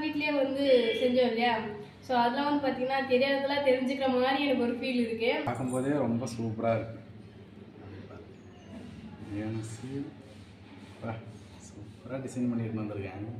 வீட்லயே வந்து செஞ்சோம் இல்லையா ஸோ அதெல்லாம் வந்து பார்த்தீங்கன்னா தெரியாததெல்லாம் தெரிஞ்சுக்கிற மாதிரி எனக்கு ஒரு ஃபீல் இருக்கு பார்க்கும்போதே ரொம்ப சூப்பராக இருக்கு சூப்பராக டிசைன் பண்ணிட்டு வந்திருக்காங்க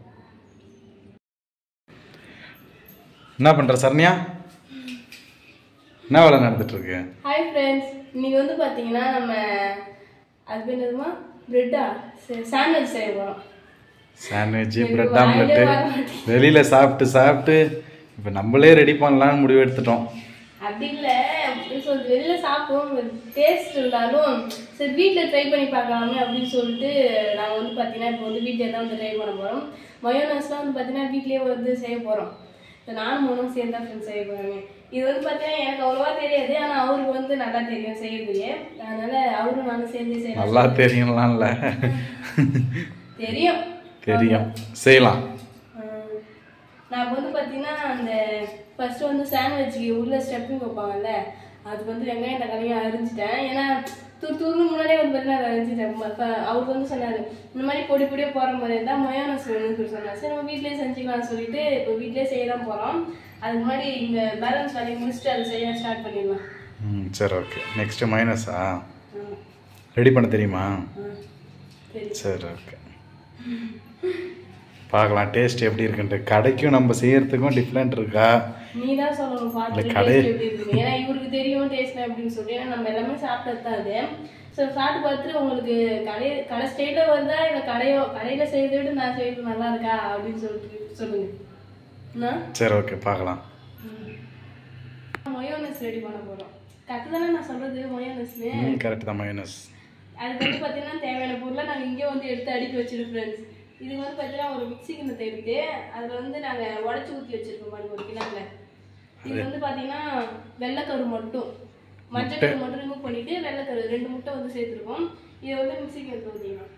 என்ன பண்ணுற சரண்யா என்ன வேலை நடந்துட்டு இருக்கு ஹாய் ஃப்ரெண்ட்ஸ் இன்னைக்கு வந்து பார்த்தீங்கன்னா நம்ம அது பேர் என்னதுமா பிரெட்டா சாண்ட்விச் செய்ய போகிறோம் சாண்ட்விச் எனக்கு பிரெட் வாயிலே ஆம்லெட்டு வர மாட்டேங்குது. வெளியில் சாப்பிட்டு சாப்பிட்டு இப்போ நம்மளே ரெடி பண்ணலாம்னு முடிவு எடுத்துட்டோம் அப்படி இல்லை எப்படி சொல்றது வெளியில சாப்பிடுவோம் டேஸ்ட் இருந்தாலும் சரி வீட்டில் ட்ரை பண்ணி பார்க்கலாமே அப்படின்னு சொல்லிட்டு நாங்கள் வந்து பார்த்தீங்கன்னா இப்போ வந்து வீட்டில் தான் வந்து ட்ரை பண்ண போகிறோம் மயோனஸ்லாம் வந்து பார்த்தீங்கன்னா வீட்லேயே வந்து செய்ய போகிறோம் இப்போ நானும் மூணும் சேர்ந்து தான் ஃப்ரெண்ட்ஸ் செய்ய போகிறாங்க இது வந்து பார்த்தீங்கன்னா எனக்கு அவ்வளோவா தெரியாது ஆனால் அவருக்கு வந்து நல்லா தெரியும் செய்யக்கூடிய அதனால அவரும் நானும் சேர்ந்து செய்யலாம் நல்லா தெரியும்லாம் இல்லை தெரியும் தெரியும் செய்யலாம் ஆஹ் நான் இப்ப வந்து பார்த்தீங்கன்னா அந்த ஃபர்ஸ்ட் வந்து சாண்ட்விச்சுக்கு உள்ள ஸ்டெப்பிங் வைப்பாங்கல்ல அதுக்கு வந்து வெங்காயம் தக்காளியும் அரிஞ்சிட்டேன் ஏன்னா தூர் தூர்னு முன்னாடியே வந்து பார்த்தீங்கன்னா அதை அரிஞ்சிட்டேன் ம- இப்ப அவர் வந்து சொன்னார் இந்த மாதிரி பொடி பொடியாக போகிற மாதிரி இருந்தால் மயோனஸ் வேணும்னு சொல்லி சொன்னார் சரி நம்ம வீட்லேயே செஞ்சுக்கலாம்னு சொல்லிட்டு இப்போ வீட்லேயே செய்ய தான் போகிறோம் அதுக்கு முன்னாடி இங்கே பேலன்ஸ் வேலையை முடிச்சுட்டு அதை செய்ய ஸ்டார்ட் பண்ணிடலாம் ம் சரி ஓகே நெக்ஸ்ட்டு மைனஸா ஆமா. ரெடி பண்ண தெரியுமா ஆ சரி சரி ஓகே பார்க்கலாம் டேஸ்ட் எப்படி இருக்குன்ட்டு கடைக்கும் நம்ம செய்யறதுக்கும் டிஃப்ரெண்ட் இருக்கா நீ தான் சொல்லணும் பார்த்து இல்ல, கடை- டேஸ்ட் எப்படி இருக்கு ஏன்னா இவருக்கு தெரியும் டேஸ்ட் எப்படின்னு சொல்லி ஏன்னா நம்ம எல்லாமே சாப்பிட்டது தான் அது ஸோ சாப்பிட்டு பார்த்துட்டு உங்களுக்கு கடை கடை ஸ்டேட்டில் வருதா இல்லை கடையோ கடையில் செய்யறதை விட நான் செய்யறது நல்லா இருக்கா அப்படின்னு சொல்லிட்டு சொல்லுங்க என்ன சரி ஓகே பார்க்கலாம் மயோனஸ் ரெடி பண்ண போகிறோம் கரெக்டு தானே நான் சொல்றது மயோனஸ்னு ம் கரெக்ட் தான் மைனஸ் அதுக்கு வந்து பார்த்தீங்கன்னா தேவையான பொருளை நாங்கள் இங்கே வந்து எடுத்து அடுக்கி வச்சிருக்கோம் ஃப்ரெண்ட்ஸ் இது வந்து பார்த்தீங்கன்னா ஒரு மிக்ஸி கிண்ணத்தை இருக்கு அதில் வந்து நாங்கள் உடச்சி ஊற்றி வச்சிருக்கோம் பாருங்க ஒரு கிணத்துல இது வந்து பார்த்தீங்கன்னா வெள்ளைக்கரு மட்டும் மஞ்சள் கரு மட்டும் ரிமூவ் பண்ணிட்டு வெள்ளைக்கரு ரெண்டு முட்டை வந்து சேர்த்துருக்கோம் இதை வந்து மிக்ஸி கிணத்துல ஊற்றிக்கலாம்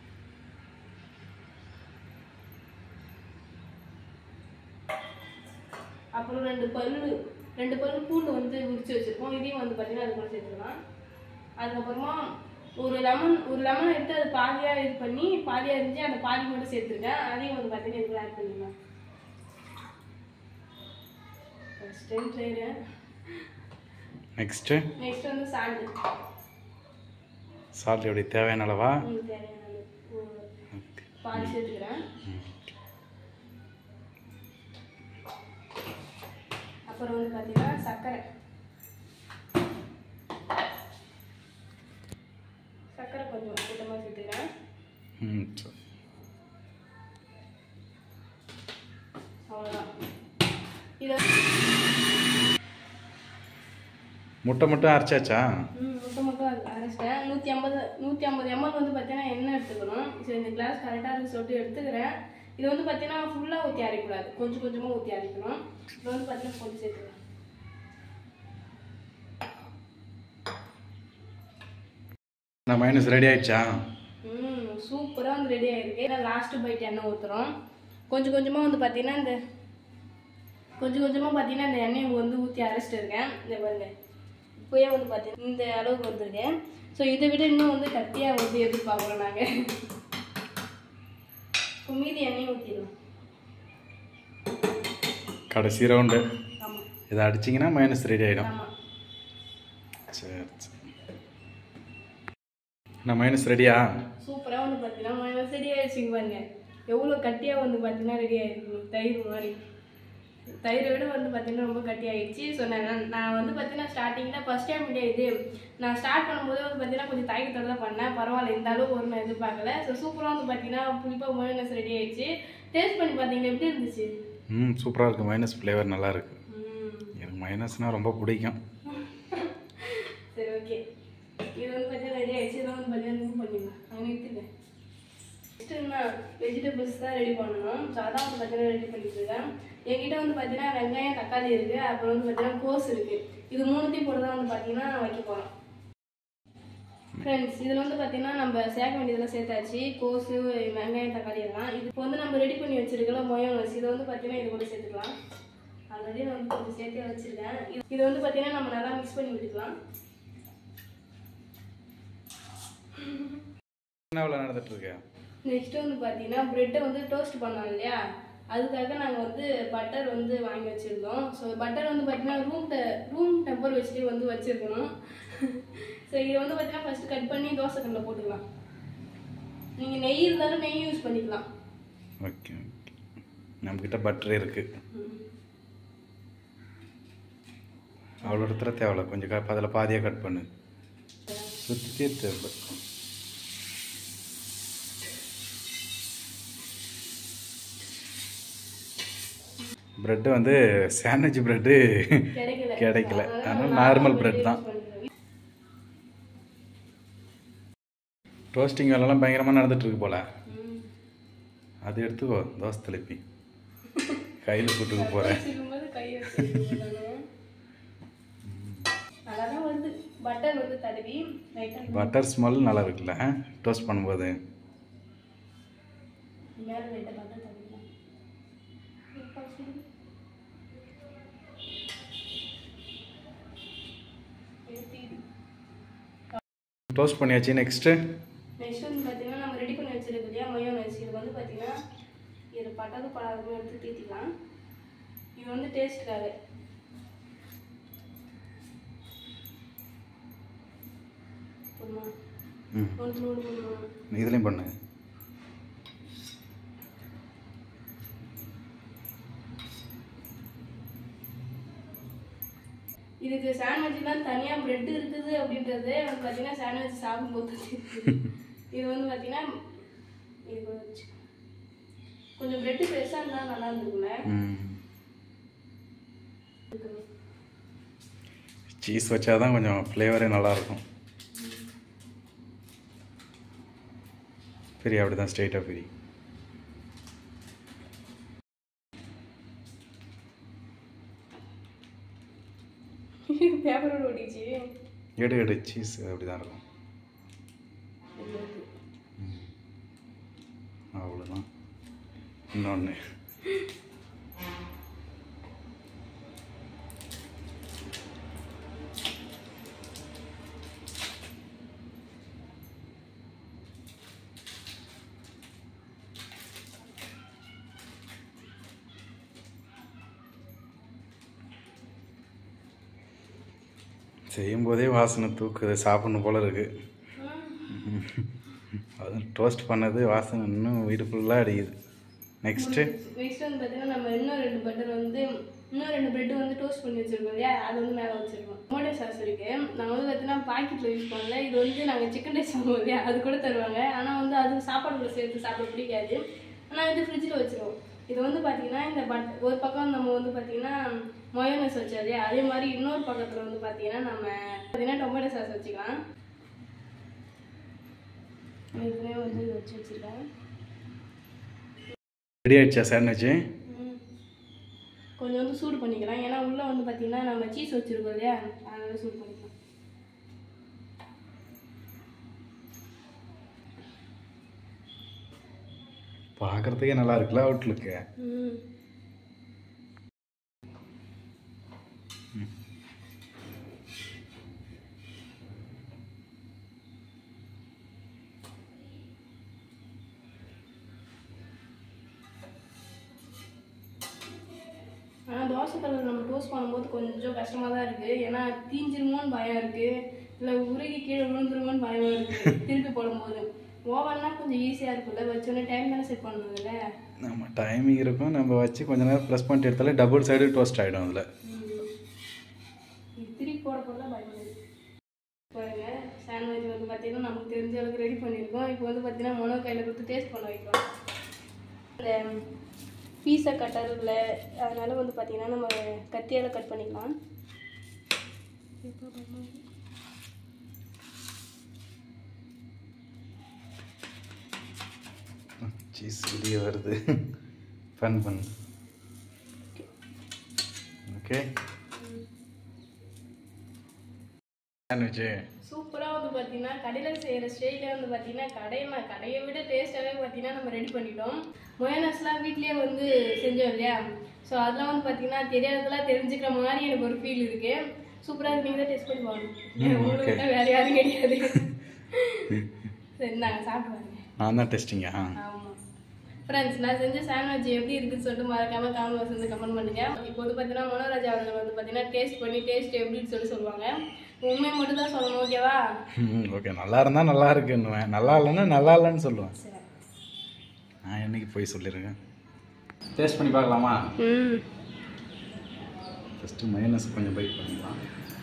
அப்புறம் ரெண்டு பல்லு ரெண்டு பல்லு பூண்டு வந்து உரிச்சு வச்சிருக்கோம் இதையும் வந்து பார்த்தீங்கன்னா அது கூட சேர்த்துக்கலாம் அதுக்கப்புறமா ஒரு லெமன் ஒரு லெமன் எடுத்து அது பாதியாக இது பண்ணி பாதியாக இருந்துச்சு அந்த பாதி மட்டும் சேர்த்துருக்கேன் அதையும் வந்து பார்த்தீங்கன்னா இதுக்குள்ள ஆட் பண்ணிடலாம் ஃபர்ஸ்ட் டைம் செய்கிறேன் நெக்ஸ்ட்டு நெக்ஸ்ட் வந்து சால்ட் சால்ட் எப்படி தேவையான அளவா தேவையான அளவு. ஒரு பாதி சேர்த்துக்கிறேன் அப்புறம் வந்து பார்த்தீங்கன்னா சர்க்கரை சர்க்கரை கொஞ்சம் கூட்டமாக சேர்த்துக்கிறேன் ம் சரி. அவ்வளோதான் இதை முட்டை மட்டும் அரைச்சாச்சா ம் முட்டை மட்டும் அரை- அரைச்சிட்டேன் நூற்றி ஐம்பது நூற்றி ஐம்பது எம்எல் வந்து பார்த்தீங்கன்னா எண்ணெய் எடுத்துக்கணும் சரி இந்த கிளாஸ் கரெக்டாக இருக்கு சொல்லிட்டு எடுத்துக்கிறேன் இது வந்து பார்த்தீங்கன்னா ஃபுல்லாக ஊற்றி அரைக்கூடாது கொஞ்சம் கொஞ்சமாக ஊற்றி அரைக்கணும் இது வந்து பார்த்தீங்கன்னா கொஞ்சம் சேர்த்துக்கலாம் நான் மைனஸ் ரெடி ஆயிடுச்சா ம் சூப்பராக வந்து ரெடி ஆகிருக்கு ஏன்னா லாஸ்ட்டு பைட் எண்ணெய் ஊற்றுறோம் கொஞ்சம் கொஞ்சமாக வந்து பார்த்தீங்கன்னா இந்த கொஞ்சம் கொஞ்சமாக பார்த்தீங்கன்னா இந்த எண்ணெயை வந்து ஊற்றி அரைச்சிட்டு இருக்கேன் இந்த பாருங்க இப்போயே வந்து பார்த்தீங்கன்னா இந்த அளவுக்கு வந்திருக்கேன் ஸோ இதை விட இன்னும் வந்து கட்டியாக வந்து எதிர்பார்க்குறோம் நாங்கள் இப்போ மீதி எண்ணெயை ஊற்றிடலாம் கடைசி ரவுண்டு ஆமாம் இதை அடிச்சிங்கன்னா மைனஸ் ரெடி ஆகிடும் ஆமாம் சரி சரி நான் மைனஸ் ரெடியா சூப்பராக வந்து பார்த்தீங்கன்னா ரெடி ஆயிடுச்சுங்க பாருங்க எவ்வளோ கட்டியாக வந்து பார்த்தீங்கன்னா ரெடி ஆயிருக்கு தயிர் மாதிரி தயிரை விட வந்து பார்த்தீங்கன்னா ரொம்ப கட்டி ஆயிடுச்சு ஸோ நான் நான் வந்து பார்த்தீங்கன்னா ஸ்டார்டிங்கில் ஃபஸ்ட் டைம் இல்லையா இது நான் ஸ்டார்ட் பண்ணும்போது வந்து பார்த்தீங்கன்னா கொஞ்சம் தயக்கத்தோட தான் பண்ணேன் பரவாயில்ல இந்த அளவு ஒரு நான் எதிர்பார்க்கல ஸோ சூப்பராக வந்து பார்த்தீங்கன்னா புளிப்பாக மயோனஸ் ரெடி ஆயிடுச்சு டேஸ்ட் பண்ணி பார்த்தீங்கன்னா எப்படி இருந்துச்சு ம் சூப்பராக இருக்குது மைனஸ் ஃப்ளேவர் நல்லா இருக்கு ம் எனக்கு மைனஸ்னால் ரொம்ப பிடிக்கும் சரி ஓகே இது வந்து பார்த்தீங்கன்னா ரெடி ஆயிடுச்சு இதை வந்து பார்த்தீங்கன்னா remove பண்ணிடலாம் நான் நிறுத்திட்டேன் நெக்ஸ்ட் என்ன வெஜிடபிள்ஸ் தான் ரெடி பண்ணணும் ஸோ அதான் வந்து பார்த்தீங்கன்னா ரெடி பண்ணிட்டு இருக்கேன் என்கிட்ட வந்து பார்த்தீங்கன்னா வெங்காயம் தக்காளி இருக்கு அப்புறம் வந்து பார்த்தீங்கன்னா கோஸ் இருக்கு இது மூணுத்தையும் போட்டு தான் வந்து பார்த்தீங்கன்னா வைக்க போகிறோம் ஃப்ரெண்ட்ஸ் இதில் வந்து பார்த்தீங்கன்னா நம்ம சேர்க்க வேண்டியதெல்லாம் சேர்த்தாச்சு கோஸு வெங்காயம் தக்காளி எல்லாம் இது இப்போ வந்து நம்ம ரெடி பண்ணி வச்சிருக்கல மயோனஸ் இதை வந்து பார்த்தீங்கன்னா இது கூட சேர்த்துக்கலாம் ஆல்ரெடி நான் வந்து கொஞ்சம் சேர்த்தே வச்சிருக்கேன் இது- இது வந்து பார்த்தீங்கன்னா நம்ம நல்லா மிக்ஸ் பண்ணி விட்டுக்கலாம் என்ன வேலை நடந்துட்டு இருக்கு நெக்ஸ்ட் வந்து பார்த்தீங்கன்னா ப்ரெட்டை வந்து டோஸ்ட் பண்ணோம் இல்லையா அதுக்காக நாங்கள் வந்து பட்டர் வந்து வாங்கி வச்சுருக்கோம் ஸோ பட்டர் வந்து பார்த்தீங்கன்னா ரூம் டெ ரூம் டெம்பர் வச்சுட்டு வந்து வச்சுருக்கணும் ஸோ இதை வந்து பார்த்தீங்கன்னா ஃபஸ்ட்டு கட் பண்ணி தோசை கல்லில் போட்டுக்கலாம் நீங்கள் நெய் இருந்தாலும் நெய் யூஸ் பண்ணிக்கலாம் ஓகே ஓகே நம்மக்கிட்ட பட்டர் இருக்கு ம். அவ்வளோ இடத்துல தேவையில்ல கொஞ்சம் க அதில் பாதியாக கட் பண்ணு சுற்றிட்டே தேவை ப்ரெட்டு வந்து சாண்ட்விச் ப்ரெட்டு கிடைக்கல கிடைக்கல அதனால அதனால் நான் நார்மல் bread ப்ரெட் use தான் பண்றேன். டோஸ்டிங் வேலைலாம் பயங்கரமாக நடந்துட்டு இருக்கு போல ம். அது எடுத்துக்கோ தோசை திருப்பி கையில் சுட்டுக்க போகிறேன் வச்சுக்கும்போது கையை வச்சுக்கணும் நானு. நல்லாதான் வருது பட்டர் வந்து தடவி லைட்டாக பட்டர் ஸ்மெல் நல்லா இருக்குல்ல டோஸ்ட் பண்ணும்போது மேலே லைட்டாக பட்டர் தடவிக்கலாம் இப்ப சுடு. எடுத்து டோஸ்ட் பண்ணியாச்சு நெக்ஸ்ட்டு நெக்ஸ்ட் வந்து பார்த்தீங்கன்னா நம்ம ரெடி பண்ணி வச்சிருக்கோம் இல்லையா மயோனைஸ் இது வந்து பார்த்தீங்கன்னா இது பட்டது படாததும் எடுத்து தீத்திக்கலாம் இது வந்து டேஸ்ட்டுக்காக போதுமா ம் ஒன்று நூறு போதுமா இதுலேயும் பண்ணு இதுக்கு சாண்ட்விச்லாம் தனியாக பிரெட் இருக்குது அப்படின்றதே வந்து பார்த்தீங்கன்னா சாண்ட்விச் சாப்பிடும்போது தெரியுது. இது வந்து பார்த்தீங்கன்னா இது கூட வச்சு கொஞ்சம் பிரெட்டு பெருசாக இருந்தால் நல்லா இருந்துக்கும்ல ம் சீஸ் வச்சாதான் கொஞ்சம் ஃப்ளேவரே நல்லாயிருக்கும் பிரி அப்படி தான் ஸ்ட்ரெயிட்டாக பிரி பேப்பரோட ஓடிச்சு எடு எடு சீஸ் அப்படி தான் இருக்கும் அவ்வளோதான் இன்னொன்று செய்யும்போதே வாசனை தூக்குது சாப்பிடணும் போல இருக்கு அதுவும் டோஸ்ட் பண்ணது வாசனை இன்னும் வீடு ஃபுல்லாக அடிக்குது நெக்ஸ்ட்டு நெக்ஸ்ட் வந்து பார்த்தீங்கன்னா நம்ம இன்னும் ரெண்டு பட்டர் வந்து இன்னும் ரெண்டு பிரெட் வந்து டோஸ்ட் பண்ணி வச்சிருக்கோம் இல்லையா அது வந்து மேலே வச்சிருக்கோம் டொமேட்டோ சாஸ் இருக்கு நாங்கள் வந்து பார்த்தீங்கன்னா பாக்கெட்டில் யூஸ் பண்ணல இது வந்து நாங்கள் சிக்கன் ரைஸ் வாங்குவோம் இல்லையா அது கூட தருவாங்க ஆனால் வந்து அது சாப்பாடுல சேர்த்து சாப்பிட பிடிக்காது ஆனால் இது ஃப்ரிட்ஜில் வச்சிருவோம் இது வந்து பார்த்தீங்கன்னா இந்த பட் ஒரு பக்கம் நம்ம வந்து பார்த்தீங்கன்னா மயோனஸ் வச்சது இல்லையா அதே மாதிரி இன்னொரு பக்கத்தில் வந்து பார்த்தீங்கன்னா நம்ம பார்த்தீங்கன்னா டொமேட்டோ சாஸ் வச்சுக்கலாம் ஏற்கனவே வந்து இது வச்சு வச்சுருக்கேன் ரெடி ஆயிடுச்சா சாண்ட்விச்சு ம். கொஞ்சம் வந்து சூடு பண்ணிக்கலாம் ஏன்னா உள்ள வந்து பார்த்தீங்கன்னா நம்ம சீஸ் வச்சிருக்கோம் இல்லையா அதனால சூடு பண்ணிக்கலாம் பார்க்குறதுக்கே நல்லா இருக்குல்ல அவுட்லுக்கு ம் ஆனால் தோசை கல்லில் நம்ம டோஸ்ட் பண்ணும்போது கொஞ்சம் கஷ்டமாக தான் இருக்குது ஏன்னா தீஞ்சிருமோன்னு பயம் இருக்குது இல்லை உருகி கீழே விழுந்துருமோன்னு பயம் இருக்குது திருப்பி போடும்போது ஓவன்னா கொஞ்சம் ஈஸியாக இருக்கும்ல வச்சோடனே டைம் தானே செட் பண்ணணும்ல நம்ம டைமிங் இருக்கும் நம்ம வச்சு கொஞ்ச நேரம் ப்ரெஸ் பண்ணிட்டு எடுத்தாலே டபுள் சைடு டோஸ்ட் ஆகிடும் அதில் இது திருப்பி போட போட தான் பயப்படுது பாருங்க சாண்ட்விச் வந்து பார்த்தீங்கன்னா நமக்கு தெரிஞ்ச அளவுக்கு ரெடி பண்ணியிருக்கோம் இப்போ வந்து பார்த்தீங்கன்னா மொனோ கையில் கொடுத்து டேஸ்ட் பண்ண வைக்கிறோம் இந்த பீஸா கட்டரில் அதனால வந்து பார்த்தீங்கன்னா நம்ம கத்தியால் கட் பண்ணிக்கலாம் சீஸ் வெளியே வருது ஃபன் பண்ணு ஓகே சாண்ட்விச்சு சூப்பராக வந்து பார்த்தீங்கன்னா கடையில் செய்கிற ஸ்டைலே வந்து பார்த்தீங்கன்னா கடையில் கடையை விட டேஸ்ட்டாகவே பார்த்தீங்கன்னா நம்ம ரெடி பண்ணிட்டோம் மொயனஸ்லாம் வீட்லேயே வந்து செஞ்சோம் இல்லையா ஸோ அதெல்லாம் வந்து பார்த்தீங்கன்னா தெரியாததெல்லாம் தெரிஞ்சுக்கிற மாதிரி எனக்கு ஒரு ஃபீல் இருக்கு சூப்பராக இருக்கு நீங்கள் தான் டேஸ்ட் பண்ணி பாருங்க உங்களுக்கு okay. விட்டா வேற யாரும் கிடையாது சரி நாங்கள் சாப்பிட்டு பாருங்க நான் தான் டெஸ்டிங்கா ஆமாம் ஃப்ரெண்ட்ஸ் நான் செஞ்ச சாண்ட்விச் எப்படி இருக்குன்னு சொல்லிட்டு மறக்காம காமெண்ட் பாக்ஸ் வந்து கமெண்ட் பண்ணுங்க இப்போ வந்து பார்த்தீங்கன்னா மனோராஜ் அவர்கள் வந்து பார்த்தீங்கன்னா டேஸ்ட் பண்ணி டேஸ்ட் எப்படின்னு சொல்லி சொல்லுவாங்க உண்மை மட்டும் தான் சொல்லணும் ஓகேவா ஓகே நல்லா இருந்தால் நல்லா இருக்குன்னுவேன் நல்லா இல்லைன்னா நல்லா இல்லைன்னு சொல்லுவேன் சரி நான் என்னைக்கு போய் சொல்லியிருக்கேன் டேஸ்ட் பண்ணி பார்க்கலாமா ம் ஃபஸ்ட்டு மைனஸ் கொஞ்சம் பைட் பண்ணிக்கலாம்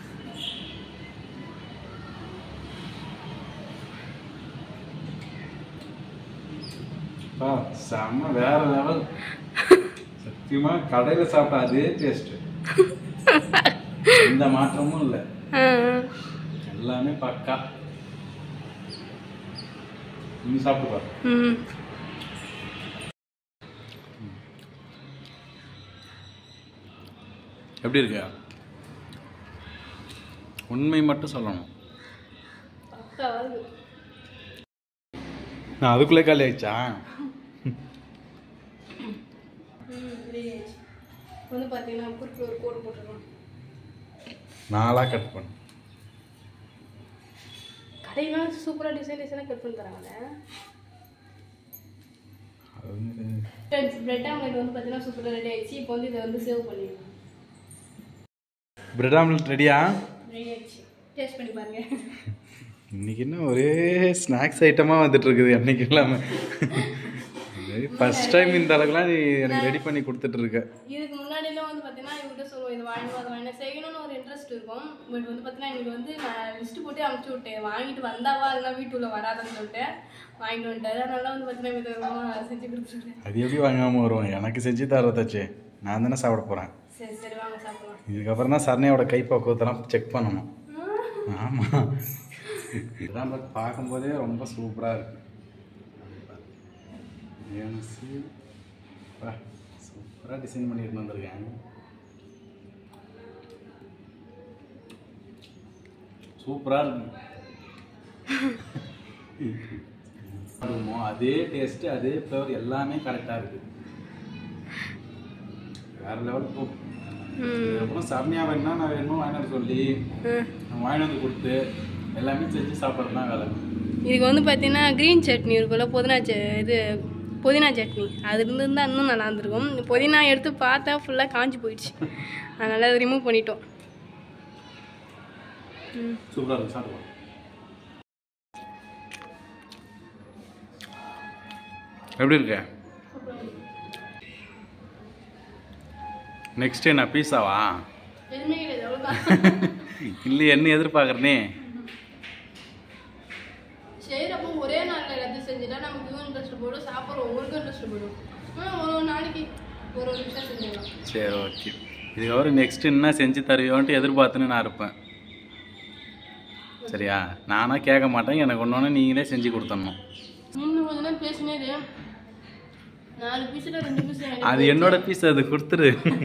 ஆ செம்ம வேற லெவல் சத்தியமா கடையில் சாப்பிட்ட அதே டேஸ்ட் எந்த மாற்றமும் இல்லை எல்லாமே பக்கா நீ சாப்பிட்டு பாரு ம் எப்படி இருக்கு உண்மை மட்டும் சொல்லணும் பக்கா வருது நான் அதுக்குள்ளே காலி ஆயிடுச்சா ம் ரெடி ஆயிடுச்சு வந்து பார்த்தீங்கன்னா குறுக்கு ஒரு கோடு போட்டுருக்கோம் நாளாக கட் பண்ணு கடையெல்லாம் சூப்பராக டிசைன் டிசைனாக கட் பண்ணி தராங்கல்ல அது வந்து ஃப்ரெண்ட்ஸ் பிரெட் ஆம்லெட் வந்து பார்த்தீங்கன்னா சூப்பராக ரெடி ஆயிடுச்சு இப்போ வந்து இதை வந்து சேவ் பண்ணிடலாம் பிரெட் ஆம்லெட் ரெடியா ரெடி ஆயிடுச்சு டேஸ்ட் பண்ணி பாருங்க இன்னைக்கு என்ன ஒரே ஸ்நாக்ஸ் ஐட்டமாக வந்துட்டு இருக்குது என்னைக்கு இல்லாமல் ஃபர்ஸ்ட் டைம் இந்த அளவுக்குலாம் நீ எனக்கு ரெடி பண்ணி கொடுத்துட்டு இருக்க இதுக்கு முன்னாடிலாம் வந்து பார்த்தீங்கன்னா இவர்கிட்ட சொல்லுவோம் இது வாங்கணும் அது வாங்கினா செய்யணும்னு ஒரு இன்ட்ரெஸ்ட் இருக்கும் பட் வந்து பார்த்தீங்கன்னா எனக்கு வந்து நான் லிஸ்ட் போட்டு அமுச்சு விட்டேன் வாங்கிட்டு வந்தாவா இல்லைனா வீட்டுல வராதுன்னு சொல்லிட்டு வாங்கிட்டு வந்துட்டாரு அதனால வந்து பார்த்தீங்கன்னா விதவிதமாக செஞ்சு கொடுத்துருக்கேன் அது எப்படி வாங்காமல் வருவோம் எனக்கு செஞ்சு தரதாச்சு நான் தானே சாப்பிட போகிறேன் சரி சரி வாங்க சாப்பிடலாம் இதுக்கப்புறம் தான் சரணையோட கைப்பக்குவத்தெல்லாம் செக் பண்ணணும் ஆமாம் இதெல்லாம் பார்த்து பார்க்கும்போதே ரொம்ப சூப்பராக இருக்கு சூப்பராக டிசைன் பண்ணிட்டு வந்திருக்காங்க சூப்பராக இருக்கு இருக்குமோ, அதே டேஸ்ட் அதே ஃப்ளவர் எல்லாமே கரெக்டாக இருக்கு வேற லெவல் போ அதுக்கப்புறம் சரணியா வேணும்னா நான் வேணும் வாங்கிட்டு சொல்லி நான் வாங்கிட்டு வந்து கொடுத்து எல்லாமே செஞ்சு சாப்பிட்றது தான் வேலை இதுக்கு வந்து பார்த்தீங்கன்னா க்ரீன் சட்னி இருக்கும்ல புதினா ச இது புதினா சட்னி அது இருந்திருந்தா இன்னும் நல்லா இருந்திருக்கும் புதினா எடுத்து பார்த்தா ஃபுல்லாக காஞ்சி போயிடுச்சு அதனால் அதை ரிமூவ் பண்ணிட்டோம் ம் சூப்பராக இருக்கு சாப்பிடுவோம் எப்படி இருக்க நெக்ஸ்ட் என்ன பீஸாவா எதுவுமே கிடையாது அவ்வளோதான் இல்லை என்ன எதிர்பார்க்குறனே செய்கிறப்போ ஒரே நாளில் எல்லாத்தையும் செஞ்சுட்டா நமக்கு இன்ட்ரெஸ்ட் போடும் சாப்பிட்ற ஒவ்வொருக்கும் இன்ட்ரெஸ்ட் போடும் ஆனால் ஒரு ஒரு நாளைக்கு ஒரு ஒரு நிமிஷம் செஞ்சிடலாம் சரி ஓகே இதுக்கப்புறம் நெக்ஸ்ட் என்ன செஞ்சு தருவியோன்ட்டு எதிர்பார்த்துன்னு நான் இருப்பேன் சரியா நானாக கேட்க மாட்டேன் எனக்கு ஒன்று ஒன்று நீங்களே செஞ்சு கொடுத்துடணும் இன்னும் கொஞ்ச நேரம் பேசினேரு நாலு பீஸில் ரெண்டு பீஸ் அது என்னோட பீஸ் அது கொடுத்துரு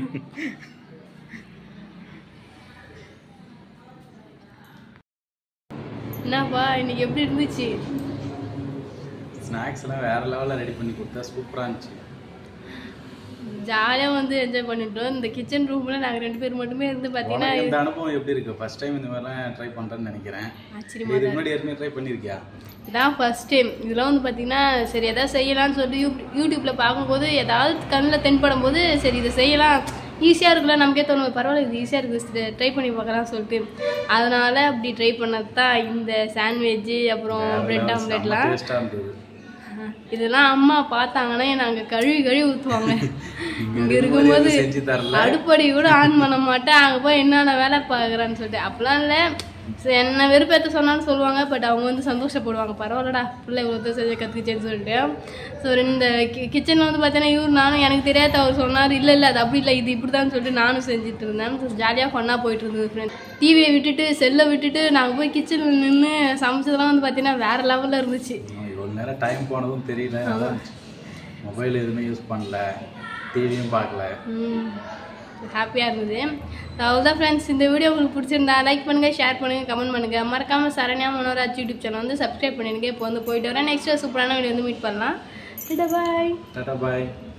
என்னப்பா இன்னைக்கு எப்படி இருந்துச்சு ஸ்நாக்ஸ்லாம் வேறு லெவலில் ரெடி பண்ணி கொடுத்தா சூப்பராக இருந்துச்சு ஜாலியாக வந்து என்ஜாய் பண்ணிட்டோம் இந்த கிச்சன் ரூமில் நாங்கள் ரெண்டு பேர் மட்டுமே இருந்து பார்த்தீங்கன்னா உனக்கு இந்த அனுபவம் எப்படி இருக்கு ஃபர்ஸ்ட் டைம் இந்த மாதிரிலாம் ட்ரை பண்ணுறேன்னு நினைக்கிறேன் ஆச்சரியமா இதுக்கு முன்னாடி ஏற்கனவே ட்ரை பண்ணியிருக்கியா இதான் ஃபர்ஸ்ட் டைம் இதெல்லாம் வந்து பார்த்தீங்கன்னா சரி எதாவது செய்யலாம்னு சொல்லிட்டு யூ யூடியூப்பில் பார்க்கும்போது ஏதாவது கண்ணில் தென்படும் போது சரி இதை செய்யலாம் ஈஸியாக இருக்குல்ல நமக்கே தோணும் பரவாயில்ல இது ஈஸியாக இருக்குது ட்ரை பண்ணி பார்க்கலாம்னு சொல்லிட்டு அதனால அப்படி ட்ரை பண்ணது தான் இந்த சாண்ட்விட்ஜு அப்புறம் பிரெட் ஆம்லெட்லாம் டேஸ்ட்டாக இருந்தது இதெல்லாம் அம்மா பார்த்தாங்கன்னா நாங்கள் கழுவி கழுவி ஊற்றுவாங்க இங்கே இருக்கும்போது எதுவும் செஞ்சு தரல அடுப்படி கூட ஆன் பண்ண மாட்டேன் அங்கே போய் என்னென்ன வேலை பார்க்குறான்னு சொல்லிட்டு அப்பெல்லாம் இல்லை சரி, என்ன வெறுப்பேற்ற சொன்னாலும் சொல்லுவாங்க பட் அவங்க வந்து சந்தோஷப்படுவாங்க பரவாயில்லடா பிள்ளை இவ்வளோ செஞ்ச கற்றுக்கிச்சேன்னு சொல்லிட்டு ஸோ இந்த கிச்சனில் வந்து பார்த்தீங்கன்னா இவர் நானும் எனக்கு தெரியாத அவர் சொன்னார் இல்லை இல்லை அது அப்படி இல்லை இது இப்படி தான் சொல்லிட்டு நானும் செஞ்சுட்டு இருந்தேன் ஜாலியாக ஃபன்னாக போயிட்டு இருந்தது ஃப்ரெண்ட்ஸ் டிவியை விட்டுட்டு செல்லை விட்டுட்டு நாங்கள் போய் கிச்சனில் நின்று சமைச்சதெல்லாம் வந்து பார்த்தீங்கன்னா வேறு லெவலில் இருந்துச்சு இவ்வளோ நேரம் டைம் போனதும் தெரியல மொபைல் எதுவுமே யூஸ் பண்ணல டிவியும் பார்க்கல ஹாப்பியாக இருந்தது அவ்வளோதான் ஃப்ரெண்ட்ஸ் இந்த வீடியோ உங்களுக்கு பிடிச்சிருந்தா லைக் பண்ணுங்கள் ஷேர் பண்ணுங்கள் கமெண்ட் பண்ணுங்கள் மறக்காமல் சரண்யா மனோராஜ் யூடியூப் சேனல் வந்து சப்ஸ்கிரைப் பண்ணிடுங்க இப்போ வந்து போயிட்டு வரேன் நெக்ஸ்ட் சூப்பரான வீடியோ வந்து மீட் பண்ணலாம் பாய் டாடா பாய்